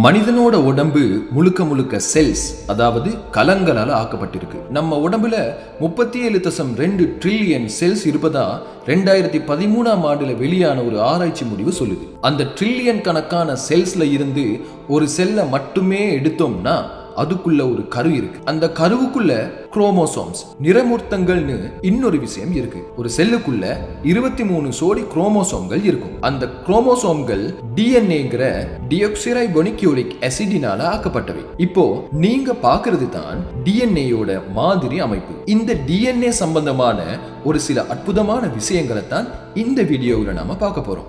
மனிதனோட உடம்பு முழுக்க முழுக்க செல்ஸ் அதாவது கலங்களால் ஆக்கப்பட்டிருக்கு நம்ம உடம்புல முப்பத்தி ஏழு தசம் ரெண்டு ட்ரில்லியன் செல்ஸ் இருப்பதா ரெண்டாயிரத்தி பதிமூணாம் ஆண்டுல வெளியான ஒரு ஆராய்ச்சி முடிவு சொல்லுது அந்த ட்ரில்லியன் கணக்கான செல்ஸ்ல இருந்து ஒரு செல்லை மட்டுமே எடுத்தோம்னா அதுக்குள்ள ஒரு கரு இருக்கு அந்த கருவுக்குள்ள குரோமோசோம்ஸ் நிறமூர்த்தங்கள்னு இன்னொரு விஷயம் இருக்கு ஒரு செல்லுக்குள்ள இருபத்தி மூணு சோடி குரோமோசோம்கள் இருக்கும் அந்த குரோமோசோம்கள் டிஎன்ஏங்கிற டியோக்சிரைபொனிக்யூலிக் அசிடினால ஆக்கப்பட்டவை இப்போ நீங்க பாக்குறது தான் டிஎன்ஏயோட மாதிரி அமைப்பு இந்த டிஎன்ஏ சம்பந்தமான ஒரு சில அற்புதமான விஷயங்களை தான் இந்த வீடியோவில் நாம பார்க்க போறோம்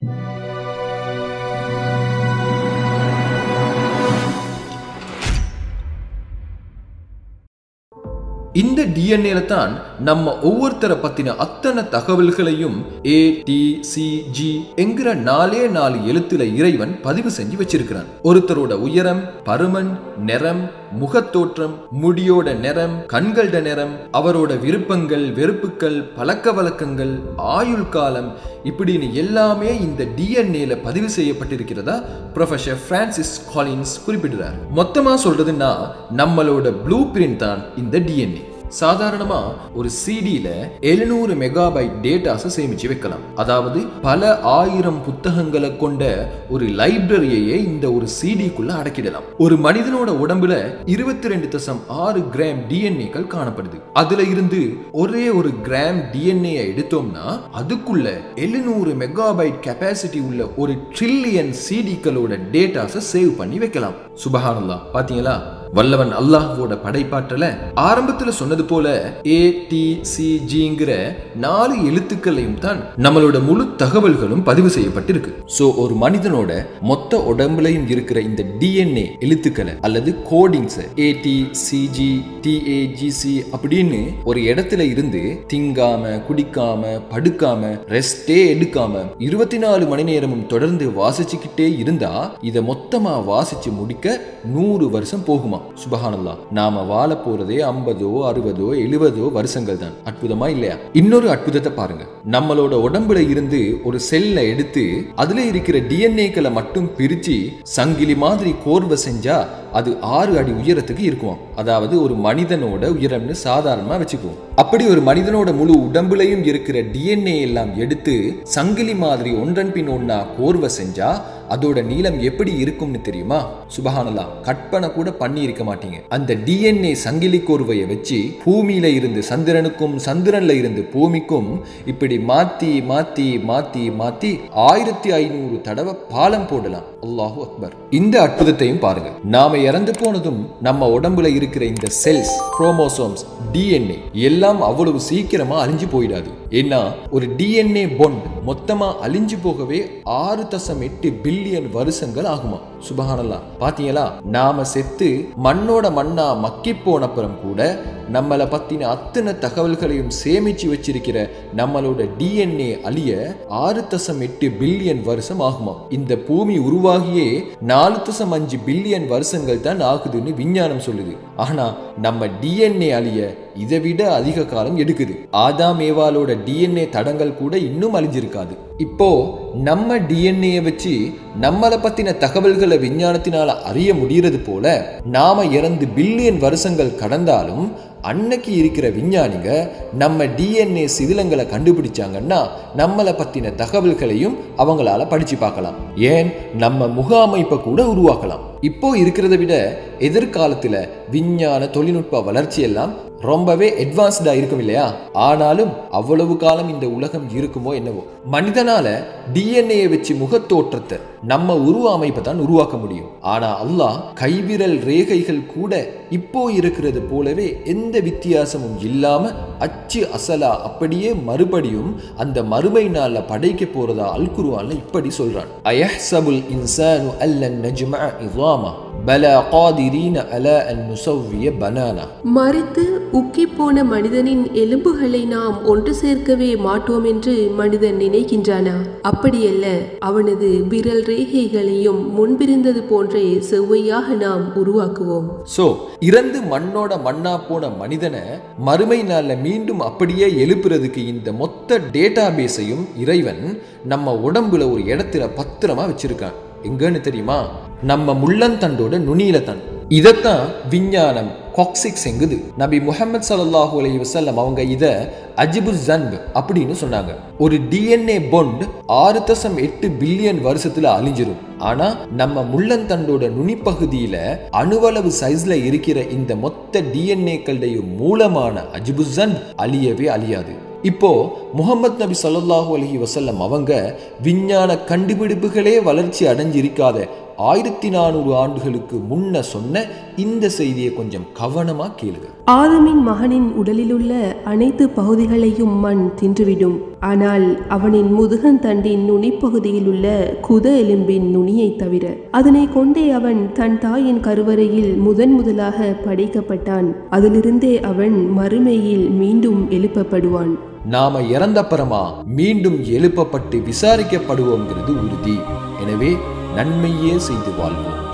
இந்த டிஎன்ஏல தான் நம்ம ஒவ்வொருத்தரை பத்தின அத்தனை தகவல்களையும் ஏ டி சி ஜி என்கிற நாலே நாலு எழுத்துல இறைவன் பதிவு செஞ்சு வச்சிருக்கிறான் ஒருத்தரோட உயரம் பருமன் நிறம் முகத்தோற்றம் முடியோட நிறம் கண்களோட நிறம் அவரோட விருப்பங்கள் வெறுப்புகள் பழக்க வழக்கங்கள் ஆயுள் காலம் இப்படின்னு எல்லாமே இந்த டிஎன்ஏல பதிவு செய்யப்பட்டிருக்கிறதா ப்ரொஃபசர் பிரான்சிஸ் காலின்ஸ் குறிப்பிடுறார் மொத்தமா சொல்றதுன்னா நம்மளோட ப்ளூ பிரிண்ட் தான் இந்த டிஎன்ஏ சாதாரணமா ஒரு சிடியில எழுநூறு மெகாபைட் டேட்டாஸை சேமிச்சு வைக்கலாம் அதாவது பல ஆயிரம் புத்தகங்களை கொண்ட ஒரு லைப்ரரியையே இந்த ஒரு சிடிக்குள்ள அடக்கிடலாம் ஒரு மனிதனோட உடம்புல இருபத்தி ரெண்டு தசம் ஆறு கிராம் டிஎன்ஏக்கள் காணப்படுது அதுல இருந்து ஒரே ஒரு கிராம் டிஎன்ஏ எடுத்தோம்னா அதுக்குள்ள எழுநூறு மெகாபைட் கெப்பாசிட்டி உள்ள ஒரு ட்ரில்லியன் சிடிக்களோட டேட்டாஸை சேவ் பண்ணி வைக்கலாம் சுபஹானல்லா பாத்தீங்களா வல்லவன் அல்லாஹ்வோட படைப்பாற்றல ஆரம்பத்துல சொன்னது போல ஏ டி சி ஜிங்கிற நாலு எழுத்துக்களையும் தான் நம்மளோட முழு தகவல்களும் பதிவு செய்யப்பட்டிருக்கு சோ ஒரு மனிதனோட மொத்த உடம்புலையும் இருக்கிற இந்த டிஎன்ஏ எழுத்துக்களை அல்லது codings A T C G T A G C அப்படின்னு ஒரு இடத்துல இருந்து திங்காம குடிக்காம படுக்காம ரெஸ்டே எடுக்காம இருபத்தி நாலு மணி நேரமும் தொடர்ந்து வாசிச்சுக்கிட்டே இருந்தா இதை மொத்தமா வாசிச்சு முடிக்க நூறு வருஷம் போகுமா சுபஹானல்லா நாம வாழ போறதே ஐம்பதோ அறுபதோ எழுபதோ வருஷங்கள் தான் அற்புதமா இல்லையா இன்னொரு அற்புதத்தை பாருங்க நம்மளோட உடம்புல இருந்து ஒரு செல்லை எடுத்து அதுல இருக்கிற டிஎன்ஏக்களை மட்டும் பிரிச்சு சங்கிலி மாதிரி கோர்வை செஞ்சா அது ஆறு அடி உயரத்துக்கு இருக்குமாம் அதாவது ஒரு மனிதனோட உயரம்னு சாதாரணமா வச்சுக்குவோம் அப்படி ஒரு மனிதனோட முழு உடம்புலையும் இருக்கிற டிஎன்ஏ எல்லாம் எடுத்து சங்கிலி மாதிரி ஒன்றன் பின் ஒன்னா கோர்வை செஞ்சா அதோட நீளம் எப்படி இருக்கும்னு தெரியுமா சுபஹானல்லா கற்பனை கூட பண்ணி இருக்க மாட்டீங்க அந்த டிஎன்ஏ சங்கிலி கோர்வையை வச்சு பூமியில இருந்து சந்திரனுக்கும் சந்திரன்ல இருந்து பூமிக்கும் இப்படி மாத்தி மாத்தி மாத்தி மாத்தி ஆயிரத்தி ஐநூறு தடவை பாலம் போடலாம் அல்லாஹு அக்பர் இந்த அற்புதத்தையும் பாருங்க நாம இறந்து போனதும் நம்ம உடம்புல இருக்கிற இந்த செல்ஸ் குரோமோசோம்ஸ் டிஎன்ஏ எல்லாம் அவ்வளவு சீக்கிரமா அழிஞ்சு போயிடாது ஏன்னா ஒரு டிஎன்ஏ பொண்ட் மொத்தமா அழிஞ்சு போகவே ஆறு தசம் எட்டு பில்லியன் வருஷங்கள் ஆகுமா சுபஹானல்லா பாத்தீங்களா நாம செத்து மண்ணோட மண்ணா மக்கி போன அப்புறம் கூட நம்மளை பத்தின அத்தனை தகவல்களையும் சேமிச்சு வச்சிருக்கிற நம்மளோட டிஎன்ஏ அழிய ஆறு தசம் எட்டு பில்லியன் வருஷம் ஆகுமா இந்த பூமி உருவாகியே நாலு தசம் அஞ்சு பில்லியன் வருஷங்கள் தான் ஆகுதுன்னு விஞ்ஞானம் சொல்லுது ஆனா நம்ம டிஎன்ஏ அழிய இதை விட அதிக காலம் எடுக்குது ஆதாம் ஏவாலோட டிஎன்ஏ தடங்கள் கூட இன்னும் அழிஞ்சிருக்காது இப்போ நம்ம டிஎன்ஏ வச்சு நம்மளை பத்தின தகவல்களை விஞ்ஞானத்தினால அறிய முடியறது போல நாம இறந்து பில்லியன் வருஷங்கள் கடந்தாலும் அன்னைக்கு இருக்கிற விஞ்ஞானிங்க நம்ம டிஎன்ஏ சிதிலங்களை கண்டுபிடிச்சாங்கன்னா நம்மளை பத்தின தகவல்களையும் அவங்களால படிச்சு பார்க்கலாம் ஏன் நம்ம முக அமைப்பை கூட உருவாக்கலாம் இப்போ இருக்கிறத விட எதிர்காலத்துல விஞ்ஞான தொழில்நுட்ப வளர்ச்சி எல்லாம் ரொம்பவே அட்வான்ஸ்டா இருக்கும் இல்லையா ஆனாலும் அவ்வளவு காலம் இந்த உலகம் இருக்குமோ என்னவோ மனிதனால டிஎன்ஏ வச்சு முகத்தோற்றத்தை நம்ம உருவ அமைப்பை தான் உருவாக்க முடியும் ஆனா அல்லாஹ் கைவிரல் ரேகைகள் கூட இப்போ இருக்கிறது போலவே எந்த வித்தியாசமும் இல்லாம அச்சு அசலா அப்படியே மறுபடியும் அந்த மறுமை நாள்ல படைக்க போறதா அல் குருவான்ல இப்படி சொல்றான் அயஹ்சபுல் இன்சானு அல்லன் நஜ்மஅ இதாமா பலா காதிரீன அலா அன் நுசவ்விய பனானா மறித்து உக்கிப்போன மனிதனின் எலும்புகளை நாம் ஒன்று சேர்க்கவே மாட்டோம் என்று மனிதன் நினைக்கின்றானா அப்படியல்ல அவனது விரல் ரேகைகளையும் முன்பிருந்தது போன்றே செவ்வையாக நாம் உருவாக்குவோம் சோ இறந்து மண்ணோட மண்ணா போன மனிதனை மறுமை நாள்ல மீண்டும் அப்படியே எழுப்புறதுக்கு இந்த மொத்த டேட்டா பேஸையும் இறைவன் நம்ம உடம்புல ஒரு இடத்துல பத்திரமா வச்சிருக்கான் எங்கன்னு தெரியுமா நம்ம முள்ளந்தண்டோட நுனியில தான் இதைத்தான் விஞ்ஞானம் காக்சிக்ஸ் எங்குது நபி முஹம்மது ஸல்லல்லாஹு அலைஹி வஸல்லம் அவங்க இத அஜிபு ஜன்பு அப்படின்னு சொன்னாங்க ஒரு டிஎன்ஏ பொண்ட் ஆறு தசம் எட்டு பில்லியன் வருஷத்துல அழிஞ்சிரும் ஆனா நம்ம முள்ளந்தண்டோட நுனிப்பகுதியில அணுவளவு சைஸ்ல இருக்கிற இந்த மொத்த டிஎன்ஏக்களுடைய மூலமான அஜிபு ஜன்பு அழியவே அழியாது இப்போ முகமது நபி ஸல்லல்லாஹு அலைஹி வஸல்லம் அவங்க விஞ்ஞான கண்டுபிடிப்புகளே வளர்ச்சி அடைஞ்சிருக்காத ஆயிரத்தி நானூறு ஆண்டுகளுக்கு முன்ன சொன்ன இந்த செய்தியை கொஞ்சம் கவனமா கேளுங்க ஆதமின் மகனின் உடலிலுள்ள அனைத்து பகுதிகளையும் மண் தின்றுவிடும் ஆனால் அவனின் முதுகந்தண்டின் நுனிப்பகுதியில் உள்ள குத எலும்பின் நுனியை தவிர அதனை கொண்டே அவன் தன் தாயின் கருவறையில் முதன் முதலாக படைக்கப்பட்டான் அதிலிருந்தே அவன் மறுமையில் மீண்டும் எழுப்பப்படுவான் நாம இறந்தப்புறமா மீண்டும் எழுப்பப்பட்டு விசாரிக்கப்படுவோங்கிறது உறுதி எனவே நன்மையே செய்து வாழ்வோம்